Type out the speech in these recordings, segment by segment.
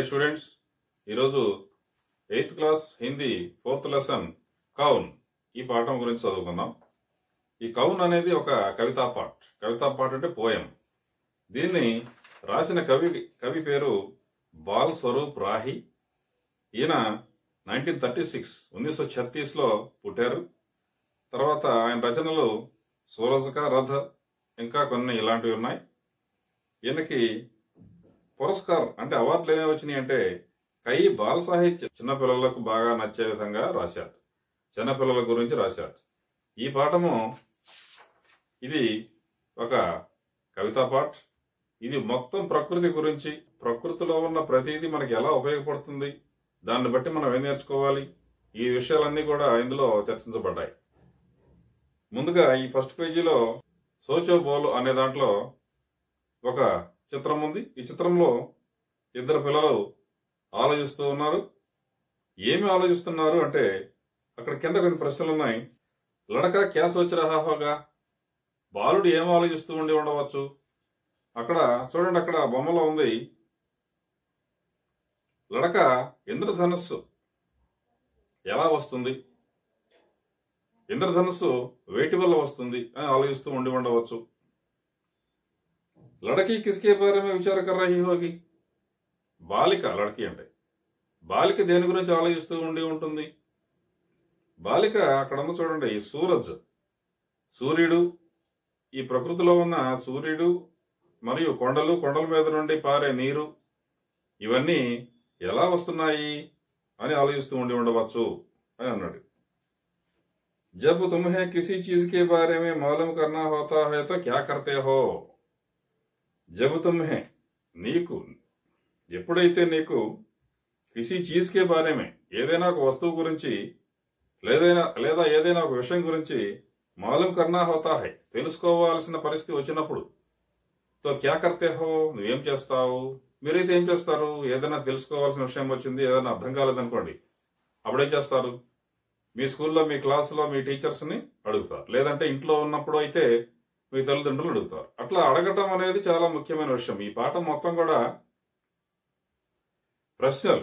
students ఈరోజు eighth class Hindi fourth lesson కౌన్ ఈ పాఠం గురించి చదువుకుందాం ఈ కౌన్ అనేది ఒక కవితా పాట్ కవితా పాట్ అంటే పోయం దీన్ని రాసిన కవి కవి పేరు బాల్ స్వరూప్ రాహి ఈయన నైన్టీన్ థర్టీ సిక్స్ ఉన్నిస్ సో ఛత్తీస్లో పుట్టారు తర్వాత ఆయన రచనలు సూరజక రథ ఇంకా కొన్ని ఇలాంటివి ఉన్నాయి ఈయనకి పురస్కారం అంటే అవార్డులు ఏమేమి వచ్చినాయి అంటే కై బాల సాహిత్య చిన్నపిల్లలకు బాగా నచ్చే విధంగా రాశారు చిన్నపిల్లల గురించి రాశారు ఈ పాఠము ఇది ఒక కవితా పాఠ్ ఇది మొత్తం ప్రకృతి గురించి ప్రకృతిలో ఉన్న ప్రతిదీ మనకి ఎలా ఉపయోగపడుతుంది దాన్ని బట్టి మనం ఏం నేర్చుకోవాలి ఈ విషయాలన్నీ కూడా ఇందులో చర్చించబడ్డాయి ముందుగా ఈ ఫస్ట్ పేజీలో సోచో బోల్ అనే దాంట్లో ఒక చిత్రం ఉంది ఈ చిత్రంలో ఇద్దరు పిల్లలు ఆలోచిస్తూ ఉన్నారు ఏమి ఆలోచిస్తున్నారు అంటే అక్కడ కింద కొన్ని ప్రశ్నలు ఉన్నాయి లడక క్యా సోచ రహా హోగా బాలుడు ఏం ఆలోచిస్తూ ఉండి ఉండవచ్చు అక్కడ చూడండి అక్కడ బొమ్మలో ఉంది లడక ఇంద్రధనుస్సు ఎలా వస్తుంది ఇంద్రధనుస్సు వేటి వల్ల వస్తుంది అని ఆలోచిస్తూ ఉండి ఉండవచ్చు లడకి కిస్కే బారే మే విచార కర్ రహీ హోగి బాలిక లడకి అంటే బాలిక దేని గురించి ఆలోచిస్తూ ఉండి ఉంటుంది బాలిక అక్కడ ఉంది చూడండి సూరజ్ సూర్యుడు ఈ ప్రకృతిలో ఉన్న సూర్యుడు మరియు కొండలు కొండల మీద నుండి పారే నీరు ఇవన్నీ ఎలా వస్తున్నాయి అని ఆలోచిస్తూ ఉండి ఉండవచ్చు అని అన్నాడు जब तुम्हें किसी चीज के बारे में मालूम करना होता है तो क्या करते हो जब तुम्हें నీకు ఎప్పుడైతే నీకు కిసి చీజ్ కే బారే మే ఏదైనా ఒక వస్తువు గురించి లేదైనా లేదా ఏదైనా ఒక విషయం గురించి మాలూం కర్నా హోతా హై తెలుసుకోవాల్సిన పరిస్థితి వచ్చినప్పుడు తో క్యా కర్తే హో నువ్వేం చేస్తావు మీరైతే ఏం చేస్తారు ఏదైనా తెలుసుకోవాల్సిన విషయం వచ్చింది ఏదైనా అర్థం కాలేదనుకోండి అప్పుడేం చేస్తారు మీ స్కూల్లో మీ క్లాసులో మీ టీచర్స్ని అడుగుతారు లేదంటే ఇంట్లో ఉన్నప్పుడు అయితే మీ తల్లిదండ్రులు అడుగుతారు అట్లా అడగటం అనేది చాలా ముఖ్యమైన విషయం ఈ పాఠం మొత్తం కూడా ప్రశ్నలు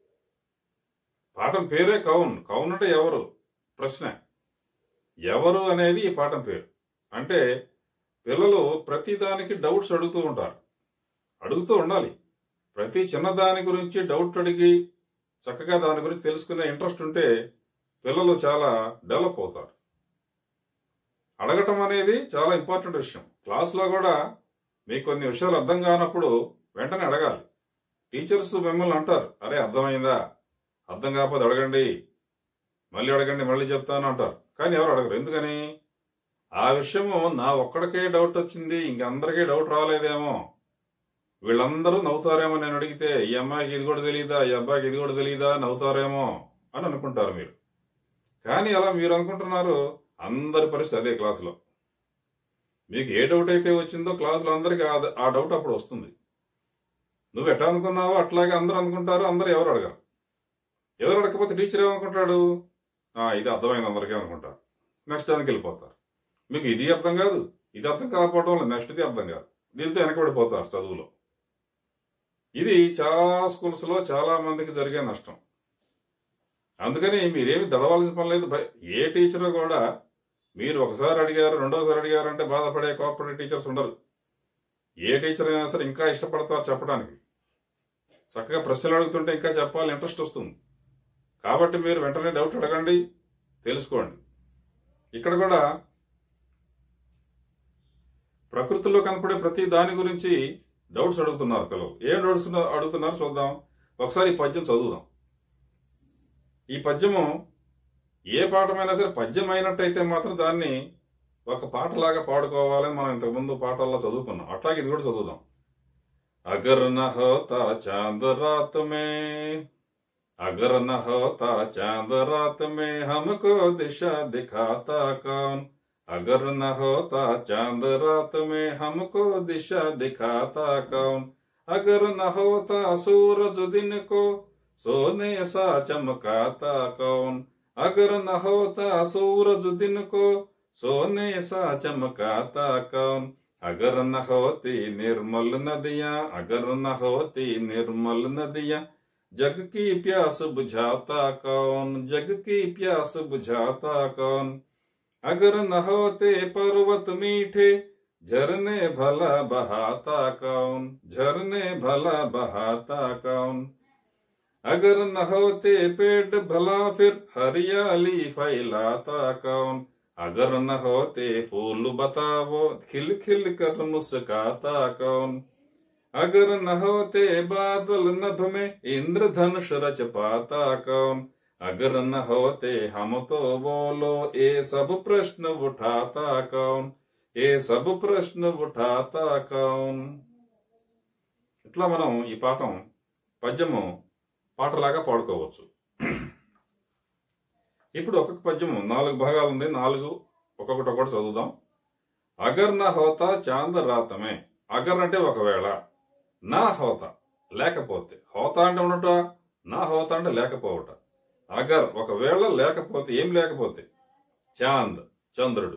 పాఠం పేరే కౌన్ కౌన్ అంటే ఎవరు ప్రశ్న ఎవరు అనేది ఈ పాఠం పేరు అంటే పిల్లలు ప్రతి దానికి డౌట్స్ అడుగుతూ ఉంటారు అడుగుతూ ఉండాలి ప్రతి చిన్నదాని గురించి డౌట్ అడిగి చక్కగా దాని గురించి తెలుసుకునే ఇంట్రెస్ట్ ఉంటే పిల్లలు చాలా డెవలప్ అవుతారు అడగటం అనేది చాలా ఇంపార్టెంట్ విషయం క్లాస్లో కూడా మీకు కొన్ని విషయాలు అర్థం కానప్పుడు వెంటనే అడగాలి టీచర్స్ మిమ్మల్ని అంటారు అరే అర్థమైందా అర్థం కాకపోతే అడగండి మళ్ళీ అడగండి మళ్ళీ చెప్తాను అంటారు కానీ ఎవరు అడగరు ఎందుకని ఆ విషయము నా ఒక్కడికే డౌట్ వచ్చింది ఇంకందరికీ డౌట్ రాలేదేమో వీళ్ళందరూ నవ్వుతారేమో నేను అడిగితే ఈ అమ్మాయికి ఇది కూడా తెలియదా ఈ అబ్బాయికి ఇది కూడా తెలియదా నవ్వుతారేమో అని అనుకుంటారు మీరు కానీ అలా మీరు అనుకుంటున్నారు అందరి పరిస్థితి అదే క్లాసులో మీకు ఏ డౌట్ అయితే వచ్చిందో క్లాసులో అందరికీ ఆ- ఆ డౌట్ అప్పుడు వస్తుంది నువ్వు ఎట్లా అనుకున్నావో అట్లాగే అందరూ అనుకుంటారు అందరూ ఎవరు అడగరు ఎవరు అడగకపోతే టీచర్ ఏమనుకుంటాడు "ఆ, ఇది అర్థమైంది అందరికీ అనుకుంటారు నెక్స్ట్ దానికి వెళ్ళిపోతారు మీకు ఇది అర్థం కాదు ఇది అర్థం కాకపోవడం వల్ల నెక్స్ట్ది అర్థం కాదు దీంతో వెనకబడిపోతారు చదువులో ఇది చాలా స్కూల్స్లో చాలా మందికి జరిగే నష్టం అందుకని మీరేమి దడవాల్సిన పని లేదు భయ- ఏ టీచర్ కూడా మీరు ఒకసారి అడిగారు రెండోసారి అడిగారు అంటే బాధపడే కోఆపరేటివ్ టీచర్స్ ఉండరు ఏ టీచర్ అయినా సరే ఇంకా ఇష్టపడతారు చెప్పడానికి చక్కగా ప్రశ్నలు అడుగుతుంటే ఇంకా చెప్పాలి ఇంట్రెస్ట్ వస్తుంది కాబట్టి మీరు వెంటనే డౌట్ అడగండి తెలుసుకోండి ఇక్కడ కూడా ప్రకృతిలో కనపడే ప్రతి దాని గురించి డౌట్స్ అడుగుతున్నారు పిల్లలు ఏం డౌట్స్ అడుగుతున్నారు చూద్దాం ఒకసారి ఈ పద్యం చదువుదాం ఈ పద్యము ఏ పాఠమైనా సరే పద్యం అయినట్టయితే మాత్రం దాన్ని ఒక పాటలాగా పాడుకోవాలని మనం ఇంతకుముందు పాటల్లో చదువుకున్నాం అట్లాగే ఇది కూడా చదువుదాం అగర్ న హోతా చాంద్ రాత్ మే అగర్ న హోతా చాంద్ రాత్ మే హమ్కో దిశా దిఖాతా కౌన్ अगर न होता चांद रात में हमको दिशा दिखाता कौन अगर न होता सूरज दिन को सोने सा चमकाता कौन अगर न होता सूरज दिन को सोने सा चमकाता कौन अगर न होती निर्मल नदियां अगर न होती निर्मल नदियां जग की प्यास बुझाता कौन जग की प्यास बुझाता कौन अगर न होते पर्वत मीठे झरने भला बहाता कौन झरने भला बहाता कौन अगर न होते पेड़ भला फिर हरियाली फैलाता कौन अगर न होते फूल बताओ खिल खिल कर मुस्काता कौन अगर न होते बादल नभ में इंद्रधनुष रच पाता कौन अगर न होते हम तो बोलो ये सब प्रश्न उठाता कौन ఏ సబ్ ప్రశ్న ఉఠాతా కౌన్ ఇట్లా మనం ఈ పాఠం పద్యము పాటలాగా పాడుకోవచ్చు ఇప్పుడు ఒక్కొక్క పద్యము నాలుగు భాగాలు ఉంది నాలుగు ఒక్కొక్కటి ఒక్కటి చదువుదాం అగర్ నా హోతా చాంద రాతమే అగర్ అంటే ఒకవేళ నా హోత లేకపోతే హోత అంటే ఉండట నా హోత అంటే లేకపోవట అగర్ ఒకవేళ లేకపోతే ఏం లేకపోతే చాంద్ చంద్రుడు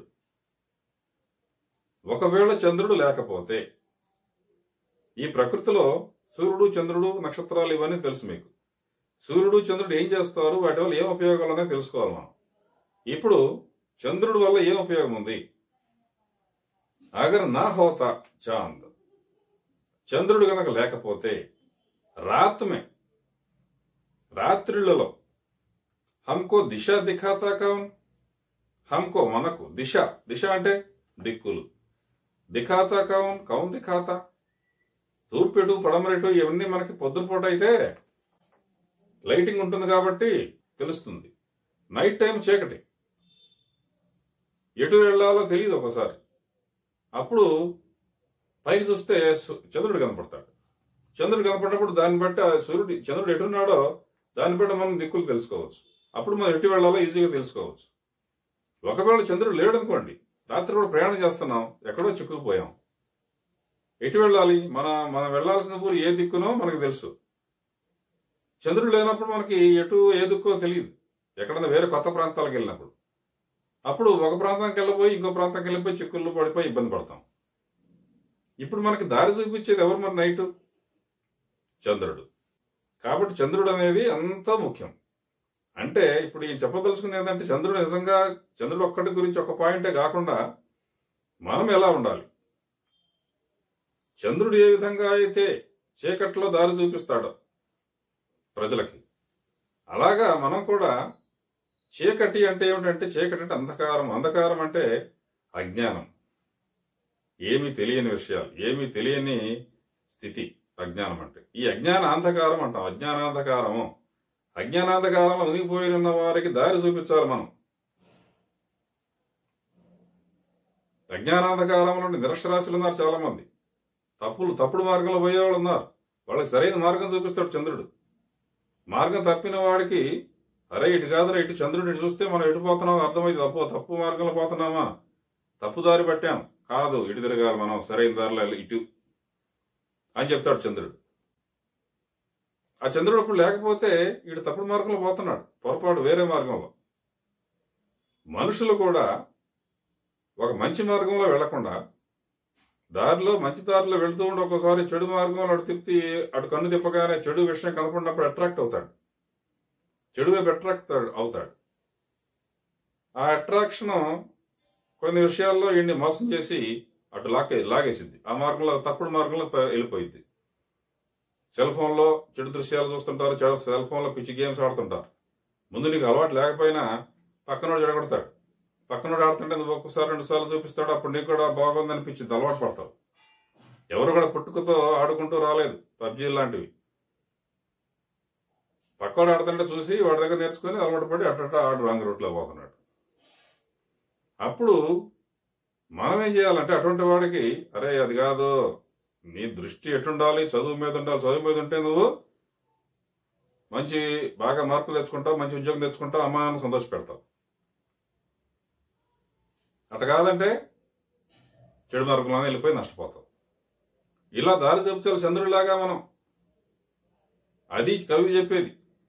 ఒకవేళ చంద్రుడు లేకపోతే ఈ ప్రకృతిలో సూర్యుడు చంద్రుడు నక్షత్రాలు ఇవన్నీ తెలుసు మీకు సూర్యుడు చంద్రుడు ఏం చేస్తారు వాటి వల్ల ఏం ఉపయోగాలు అనేది తెలుసుకోవాలి మనం ఇప్పుడు చంద్రుడి వల్ల ఏం ఉపయోగం ఉంది అగర్ నా హోత చాంద్ చంద్రుడు గనక లేకపోతే రాత్మే రాత్రిళ్లలో హంకో దిశ దిఖాతా కౌన్ హంకో మనకు దిశ దిశ అంటే దిక్కులు దిఖాతా కౌన్ కౌన్ దిఖాతా తూర్పెటు పడమరెటు ఇవన్నీ మనకి పొద్దునపూట అయితే లైటింగ్ ఉంటుంది కాబట్టి తెలుస్తుంది నైట్ టైం చీకటి ఎటు వెళ్ళాలో తెలియదు ఒకసారి అప్పుడు పైకి చూస్తే సు- చంద్రుడు కనపడతాడు చంద్రుడు కనపడినప్పుడు దాన్ని బట్టి ఆ సూర్యుడు చంద్రుడు ఎటున్నాడో దాన్ని బట్టి మనం దిక్కులు తెలుసుకోవచ్చు అప్పుడు మనం ఎటు వెళ్ళాలో ఈజీగా తెలుసుకోవచ్చు ఒకవేళ చంద్రుడు లేడు అనుకోండి రాత్రి కూడా ప్రయాణం చేస్తున్నాం ఎక్కడో చిక్కుకుపోయాం ఎటు వెళ్ళాలి మన మనం వెళ్ళాల్సిన ఊరు ఏ దిక్కునో మనకు తెలుసు చంద్రుడు లేనప్పుడు మనకి ఎటు ఏ దిక్కో తెలియదు ఎక్కడన్నా వేరే కొత్త ప్రాంతాలకు వెళ్ళినప్పుడు అప్పుడు ఒక ప్రాంతానికి వెళ్ళిపోయి ఇంకో ప్రాంతానికి వెళ్ళిపోయి చిక్కుల్లో పడిపోయి ఇబ్బంది పడతాం ఇప్పుడు మనకి దారి చూపించేది ఎవరు మరి నైట్ చంద్రుడు కాబట్టి చంద్రుడు అనేది అంత ముఖ్యం అంటే ఇప్పుడు ఈ చెప్పదలుచుకుంది ఏంటంటే చంద్రుడు నిజంగా చంద్రుడు ఒక్కటి గురించి ఒక పాయింటే కాకుండా మనం ఎలా ఉండాలి చంద్రుడు ఏ విధంగా అయితే చీకట్లో దారి చూపిస్తాడో ప్రజలకి అలాగా మనం కూడా చీకటి అంటే ఏమిటంటే చీకటి అంటే అంధకారం అంధకారం అంటే అజ్ఞానం ఏమీ తెలియని విషయాలు ఏమీ తెలియని స్థితి అజ్ఞానం అంటే ఈ అజ్ఞాన అంధకారం అంటాం అజ్ఞానాంధకారము అజ్ఞానాంధకారంలో మునిగిపోయిన వారికి దారి చూపించాలి మనం అజ్ఞానాంధకారంలో నిరక్షరాశులు ఉన్నారు చాలా మంది తప్పులు తప్పుడు మార్గంలో పోయేవాళ్ళు ఉన్నారు వాళ్ళకి సరైన మార్గం చూపిస్తాడు చంద్రుడు మార్గం తప్పిన వాడికి అరే ఇటు కాదురా ఇటు చంద్రుడు ఇటు చూస్తే మనం ఎటు పోతున్నాం అర్థమైంది తప్పు తప్పు మార్గంలో పోతున్నామా తప్పు దారి పట్టాం కాదు ఇటు తిరగాలి మనం సరైన దారిలో వెళ్ళి ఇటు అని చెప్తాడు చంద్రుడు ఆ చంద్రుడు అప్పుడు లేకపోతే ఇటు తప్పుడు మార్గంలో పోతున్నాడు పొరపాటు వేరే మార్గంలో మనుషులు కూడా ఒక మంచి మార్గంలో వెళ్లకుండా దారిలో మంచి దారిలో వెళ్తూ ఉండి ఒకసారి చెడు మార్గంలో అటు తిప్పి అటు కన్ను తిప్పగానే చెడు విషయం కనపడినప్పుడు అట్రాక్ట్ అవుతాడు చెడు వైపు అట్రాక్ట్ అవుతాడు ఆ అట్రాక్షన్ కొన్ని విషయాల్లో ఈయన్ని మోసం చేసి అటు లాగే లాగేసింది ఆ మార్గంలో తప్పుడు మార్గంలో ప- వెళ్ళిపోయింది సెల్ ఫోన్లో చెడు దృశ్యాలు చూస్తుంటారు చెడు సెల్ ఫోన్లో పిచ్చి గేమ్స్ ఆడుతుంటారు ముందు నీకు అలవాటు లేకపోయినా పక్కనోడు చెడగొడతాడు పక్కనోడు ఆడుతుంటే నువ్వు ఒక్కసారి రెండు సార్లు చూపిస్తాడు అప్పుడు నీకు కూడా బాగుంది అనిపించింది అలవాటు పడతావు ఎవరు కూడా పుట్టుకతో ఆడుకుంటూ రాలేదు పబ్జీ లాంటివి పక్కవాడు ఆడుతుంటే చూసి వాడి దగ్గర నేర్చుకుని అలవాటు పడి అట్ట ఆడు రాంగ్ రూట్లో పోతున్నాడు అప్పుడు మనం ఏం చేయాలంటే అటువంటి వాడికి అరే అది కాదు నీ దృష్టి ఎటుండాలి చదువు మీద ఉండాలి చదువు మీద ఉంటే నువ్వు మంచి బాగా మార్కులు తెచ్చుకుంటావు మంచి ఉద్యోగం తెచ్చుకుంటావు అమ్మా నాన్న సంతోష పెడతావు అట కాదంటే చెడు మార్గంలోనే వెళ్ళిపోయి నష్టపోతావు ఇలా దారి చెప్తారు చంద్రుడిలాగా మనం అది కవి చెప్పేది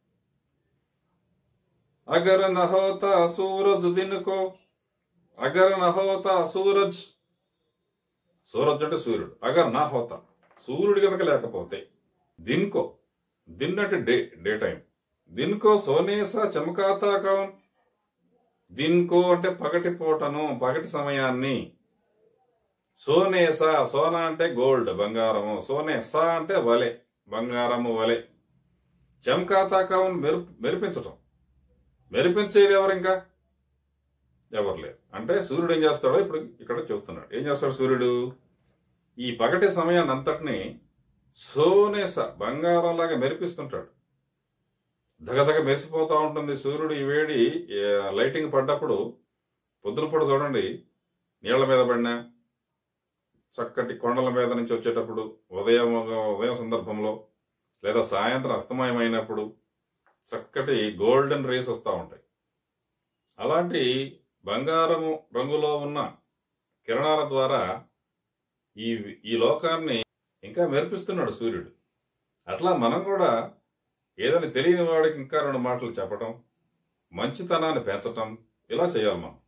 అగర్ నహోతా సూరజ్ దిన్ కో అగర్ నహోతా సూరజ్ సూరజ్ అంటే సూర్యుడు అగర్ నా హోతా సూర్యుడు కనుక లేకపోతే దిన్కో దిన్ అంటే డే డే టైం దిన్కో సోనేసా చమకాతా కౌన్ దిన్కో అంటే పగటి పూటను పగటి సమయాన్ని సోనేసా సోనా అంటే గోల్డ్ బంగారము సోనేసా అంటే వలె బంగారము వలె చమకాతా కౌన్ మెరు మెరిపించటం మెరిపించేది ఎవరు ఇంకా ఎవరు లేరు అంటే సూర్యుడు ఏం చేస్తాడో ఇప్పుడు ఇక్కడ చెప్తున్నాడు ఏం చేస్తాడు సూర్యుడు ఈ పగటి సమయాన్ని అంతటిని సోనేస బంగారంలాగా మెరిపిస్తుంటాడు దగదగ మెరిసిపోతూ ఉంటుంది సూర్యుడు ఈ వేడి ఏ, లైటింగ్ పడ్డప్పుడు పొద్దున పూట చూడండి నీళ్ల మీద పడినా చక్కటి కొండల మీద నుంచి వచ్చేటప్పుడు ఉదయం ఉదయం సందర్భంలో లేదా సాయంత్రం అస్తమయమైనప్పుడు చక్కటి గోల్డెన్ రేస్ వస్తూ ఉంటాయి అలాంటి బంగారము రంగులో ఉన్న కిరణాల ద్వారా ఈ ఈ లోకాన్ని ఇంకా మెరిపిస్తున్నాడు సూర్యుడు అట్లా మనం కూడా ఏదని తెలియని వాడికి ఇంకా రెండు మాటలు చెప్పటం మంచితనాన్ని పెంచటం ఇలా చేయాలి మనం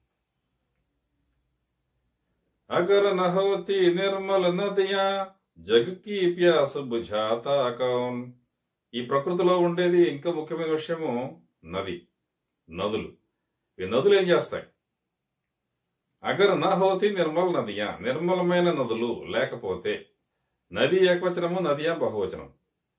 అగర నహోతి నిర్మల నదియా జగ్కి ప్యాస బుఝాతా కౌన్ ఈ ప్రకృతిలో ఉండేది ఇంకా ముఖ్యమైన విషయము నది నదులు ఈ నదులు ఏం చేస్తాయి అగర్ నహోతి నిర్మల నదియా నిర్మలమైన నదులు లేకపోతే నది ఏకవచనము నదియా బహువచనం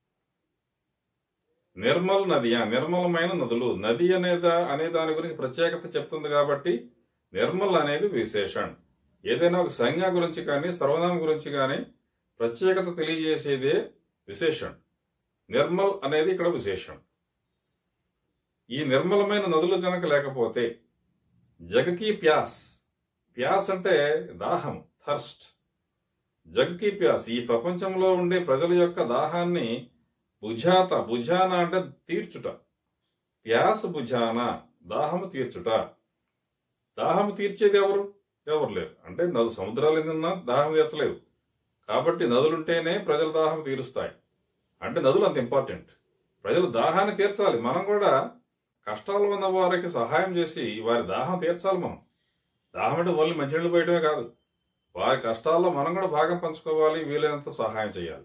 నిర్మల్ నదియా నిర్మలమైన నదులు నది అనేదా అనే దాని గురించి ప్రత్యేకత చెప్తుంది కాబట్టి నిర్మల్ అనేది విశేషణ్ ఏదైనా ఒక సంజ్ఞ గురించి కానీ సర్వనామం గురించి కానీ ప్రత్యేకత తెలియజేసేదే విశేషణ్ నిర్మల్ అనేది ఇక్కడ విశేషం ఈ నిర్మలమైన నదులు కనుక లేకపోతే జగకి ప్యాస్ ప్యాస్ అంటే దాహం థర్స్ట్ జగకి ప్యాస్ ఈ ప్రపంచంలో ఉండే ప్రజల యొక్క దాహాన్ని భుజాత భుజాన అంటే తీర్చుట ప్యాస్ భుజాన దాహము తీర్చుట దాహము తీర్చేది ఎవరు ఎవరు లేరు అంటే నదు సముద్రాలు ఎన్నున్నా దాహం తీర్చలేవు కాబట్టి నదులుంటేనే ప్రజల దాహం తీరుస్తాయి అంటే నదులు అంత ఇంపార్టెంట్ ప్రజలు దాహాన్ని తీర్చాలి మనం కూడా కష్టాలు ఉన్న వారికి సహాయం చేసి వారి దాహం తీర్చాలి మనం దాహం అంటే ఓన్లీ మంచినీళ్ళు పోయటమే కాదు వారి కష్టాల్లో మనం కూడా భాగం పంచుకోవాలి వీలైనంత సహాయం చేయాలి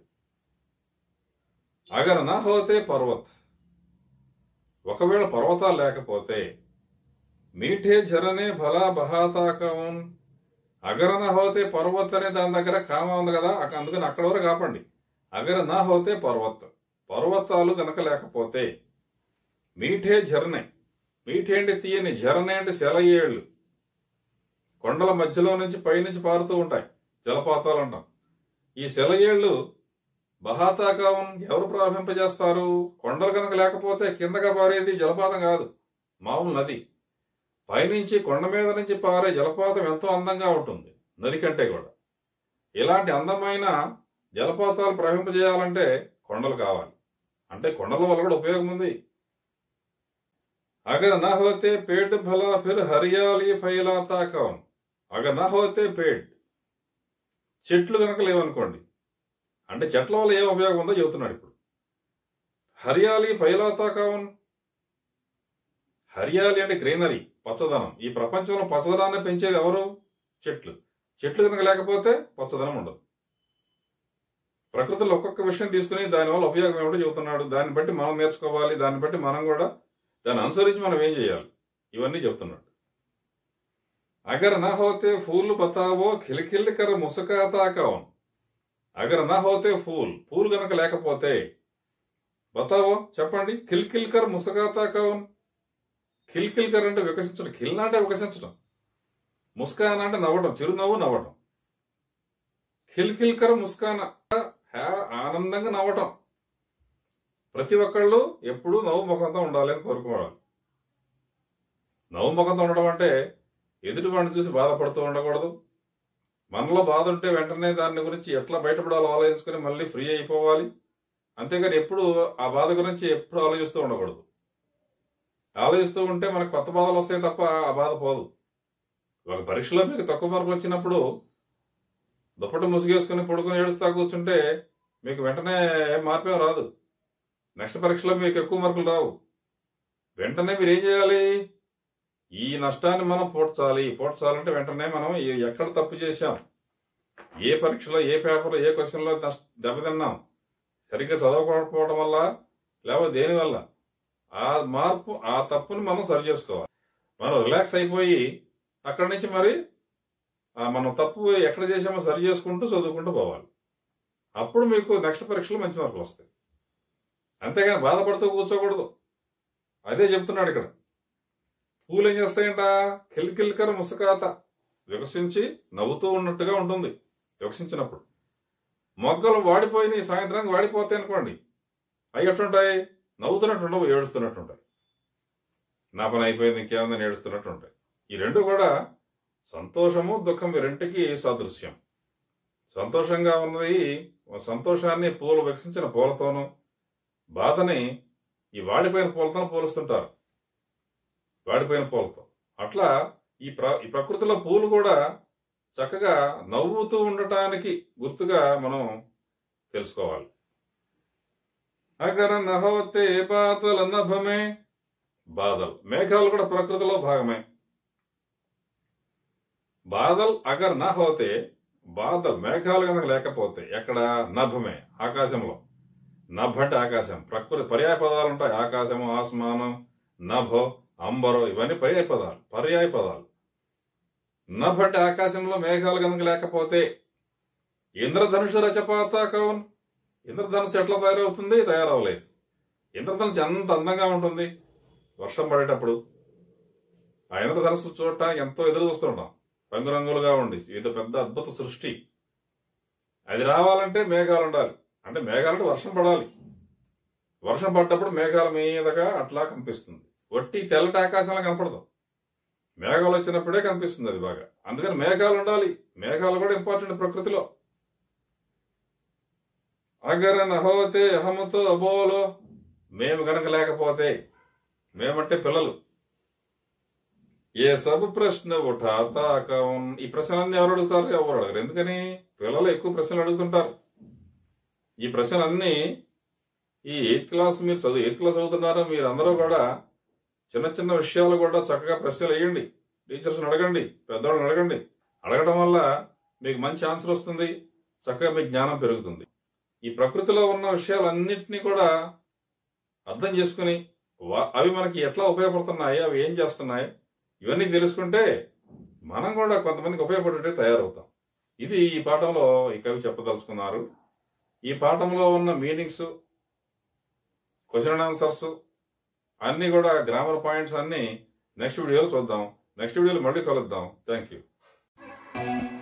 అగర్ నా హోతే పర్వత్ ఒకవేళ పర్వతాలు లేకపోతే మీఠే జరనే భలా బహాతాకం అగర నా హోతే పర్వత్ అనే దాని దగ్గర కామ ఉంది కదా అక్క- అందుకని అక్కడ వరకు ఆపండి అగర నా హోతే పర్వత్ పర్వతాలు కనుక లేకపోతే మీఠే ఝరనే మీఠే అంటే తీయని ఝరనే అంటే సెలయేళ్ళు కొండల మధ్యలో నుంచి పైనుంచి పారుతూ ఉంటాయి జలపాతాలు అంటాం ఈ సెలయేళ్ళు బహాతాకావం ఎవరు ప్రారంభింపజేస్తారు కొండలు కనుక లేకపోతే కిందగా పారేది జలపాతం కాదు మామూలు నది పైనుంచి కొండ మీద నుంచి పారే జలపాతం ఎంతో అందంగా ఉంటుంది నది కంటే కూడా ఇలాంటి అందమైన జలపాతాలు ప్రవహింపజేయాలంటే కొండలు కావాలి అంటే కొండల వల్ల కూడా ఉపయోగం ఉంది అగర్ నా హోతే పేట్ భలా ఫిర్ హరియాలి ఫైలాతా కౌన్ అగర్ నా హోతే పేట్ చెట్లు కనుక లేవనుకోండి అంటే చెట్ల వల్ల ఏం ఉపయోగం ఉందో చెబుతున్నాడు ఇప్పుడు హరియాలి ఫైలాతా కౌన్ హరియాలి అంటే గ్రీనరీ పచ్చదనం ఈ ప్రపంచంలో పచ్చదనాన్ని పెంచేది ఎవరు చెట్లు చెట్లు కనుక లేకపోతే పచ్చదనం ఉండదు ప్రకృతిలో ఒక్కొక్క విషయం తీసుకుని దానివల్ల ఉపయోగం ఏమిటో చెబుతున్నాడు దాన్ని బట్టి మనం నేర్చుకోవాలి దాన్ని బట్టి మనం కూడా దాన్ని అనుసరించి మనం ఏం చేయాలి ఇవన్నీ చెప్తున్నాడు అగర్ నా హోతే ఫూల్ బతావో ఖిలఖిల్ కర ముసకాతా కౌన్ అగర్ నా హోతే ఫూల్ పూలు గనక లేకపోతే బతావో చెప్పండి కిల్కిల్ కర్ ముసకాతా కౌన్ కిల్కిల్ కర్ అంటే వికసించడం కిల్ అంటే వికసించడం ముస్కాన్ అంటే నవ్వడం చిరునవ్వు నవ్వడం కిల్కిల్ కర్ ముస్కాన హ్యా- ఆనందంగా నవ్వటం ప్రతి ఒక్కళ్ళు ఎప్పుడూ నవ్వు ముఖంతో ఉండాలి అని కోరుకోవాలి నవ్వు ముఖంతో ఉండడం అంటే ఎదుటి వాడిని చూసి బాధపడుతూ ఉండకూడదు మనలో బాధ ఉంటే వెంటనే దాని గురించి ఎట్లా బయటపడాలో ఆలోచించుకొని మళ్ళీ ఫ్రీ అయిపోవాలి అంతేగాని ఎప్పుడు ఆ బాధ గురించి ఎప్పుడు ఆలోచిస్తూ ఉండకూడదు ఆలోచిస్తూ ఉంటే మనకు కొత్త బాధలు వస్తాయి తప్ప ఆ బాధ పోదు ఒక పరీక్షలో మీకు తక్కువ మార్కులు వచ్చినప్పుడు దుప్పటి ముసుగేసుకుని పడుకుని ఏడుస్తా కూర్చుంటే మీకు వెంటనే ఏం మార్పేం రాదు నెక్స్ట్ పరీక్షలో మీకు ఎక్కువ మార్కులు రావు వెంటనే మీరు ఏం చేయాలి ఈ నష్టాన్ని మనం పోడ్చాలి పోడ్చాలంటే వెంటనే మనం ఈ- ఎక్కడ తప్పు చేశాం ఏ పరీక్షలో ఏ పేపర్లో ఏ క్వశ్చన్లో నష్ట- దెబ్బతిన్నాం సరిగ్గా చదవకపోవడం వల్ల లేకపోతే దేని వల్ల ఆ మార్పు ఆ తప్పుని మనం సరి చేసుకోవాలి మనం రిలాక్స్ అయిపోయి అక్కడి నుంచి మరి ఆ మనం తప్పు ఎక్కడ చేసామో సరి చేసుకుంటూ చదువుకుంటూ పోవాలి అప్పుడు మీకు నెక్స్ట్ పరీక్షలో మంచి మార్కులు వస్తాయి అంతేగాని బాధపడుతూ కూర్చోకూడదు అదే చెప్తున్నాడు ఇక్కడ పూలు ఏం చేస్తాయంట కిల్కిల్కర ముసుకాత వికసించి నవ్వుతూ ఉన్నట్టుగా ఉంటుంది వికసించినప్పుడు మొగ్గలు వాడిపోయినాయి సాయంత్రానికి వాడిపోతాయి అనుకోండి అవి ఎట్లుంటాయి నవ్వుతున్నట్టు ఉండవు ఏడుస్తున్నట్టు ఉంటాయి నా పని అయిపోయింది ఇంకేముందని ఏడుస్తున్నట్టు ఉంటాయి ఈ రెండు కూడా సంతోషము దుఃఖం ఈ రెంటికి సాదృశ్యం సంతోషంగా ఉన్నది సంతోషాన్ని పూలు వికసించిన పూలతోనూ బాధని ఈ వాడిపోయిన పూలతో పోలుస్తుంటారు వాడిపోయిన పూలతో అట్లా ఈ ప్ర ఈ ప్రకృతిలో పూలు కూడా చక్కగా నవ్వుతూ ఉండటానికి గుర్తుగా మనం తెలుసుకోవాలి అగర నహవతే బాధల నభమే బాధల్ మేఘాలు కూడా ప్రకృతిలో భాగమే బాదల్ అగర్ నా హోతే బాదల్ మేఘాలు కనుక లేకపోతే ఎక్కడ నభమే ఆకాశంలో నభ అంటే ఆకాశం ప్రకృతి పర్యాయ పదాలు ఉంటాయి ఆకాశము ఆస్మానం నభో అంబరో ఇవన్నీ పర్యాయ పదాలు పర్యాయ పదాలు నభ అంటే ఆకాశంలో మేఘాలు కనుక లేకపోతే ఇంద్రధనుషు రచపాత కౌన్ ఇంద్రధనుసు ఎట్లా తయారవుతుంది తయారవలేదు ఇంద్రధనుసు ఎంత అందంగా ఉంటుంది వర్షం పడేటప్పుడు ఆ ఇంద్రధనుసు చూడటానికి ఎంతో ఎదురు చూస్తుంటాం రంగురంగులుగా ఉండి ఇది పెద్ద అద్భుత సృష్టి అది రావాలంటే మేఘాలు ఉండాలి అంటే మేఘాలంటే వర్షం పడాలి వర్షం పడ్డప్పుడు మేఘాల మీదగా అట్లా కనిపిస్తుంది ఒట్టి తెల్లటి ఆకాశంలో కనపడదు మేఘాలు వచ్చినప్పుడే కనిపిస్తుంది అది బాగా అందుకని మేఘాలు ఉండాలి మేఘాలు కూడా ఇంపార్టెంట్ ప్రకృతిలో అగర నహోతే అహముతో అబోలో మేము గనక లేకపోతే మేమంటే పిల్లలు ఏ సబ్ ప్రశ్న ఉఠాతా కౌన్ ఈ ప్రశ్నలన్నీ ఎవరు అడుగుతారు ఎవరు అడగరు ఎందుకని పిల్లలు ఎక్కువ ప్రశ్నలు అడుగుతుంటారు ఈ ప్రశ్నలన్నీ ఈ ఎయిత్ క్లాస్ మీరు చదువు ఎయిత్ క్లాస్ చదువుతున్నారు మీరు అందరూ కూడా చిన్న చిన్న విషయాలు కూడా చక్కగా ప్రశ్నలు వేయండి టీచర్స్ని అడగండి పెద్దవాళ్ళని అడగండి అడగడం వల్ల మీకు మంచి ఆన్సర్ వస్తుంది చక్కగా మీకు జ్ఞానం పెరుగుతుంది ఈ ప్రకృతిలో ఉన్న విషయాలన్నింటినీ కూడా అర్థం చేసుకుని వా- అవి మనకి ఎట్లా ఉపయోగపడుతున్నాయి అవి ఏం చేస్తున్నాయి ఇవన్నీ తెలుసుకుంటే మనం కూడా కొంతమందికి ఉపయోగపడేట్టు తయారవుతాం ఇది ఈ పాఠంలో ఈ కవి చెప్పదలుచుకున్నారు ఈ పాఠంలో ఉన్న మీనింగ్స్ క్వశ్చన్ ఆన్సర్స్ అన్నీ కూడా గ్రామర్ పాయింట్స్ అన్నీ నెక్స్ట్ వీడియోలో చూద్దాం నెక్స్ట్ వీడియోలో మళ్ళీ కలుద్దాం థ్యాంక్ యూ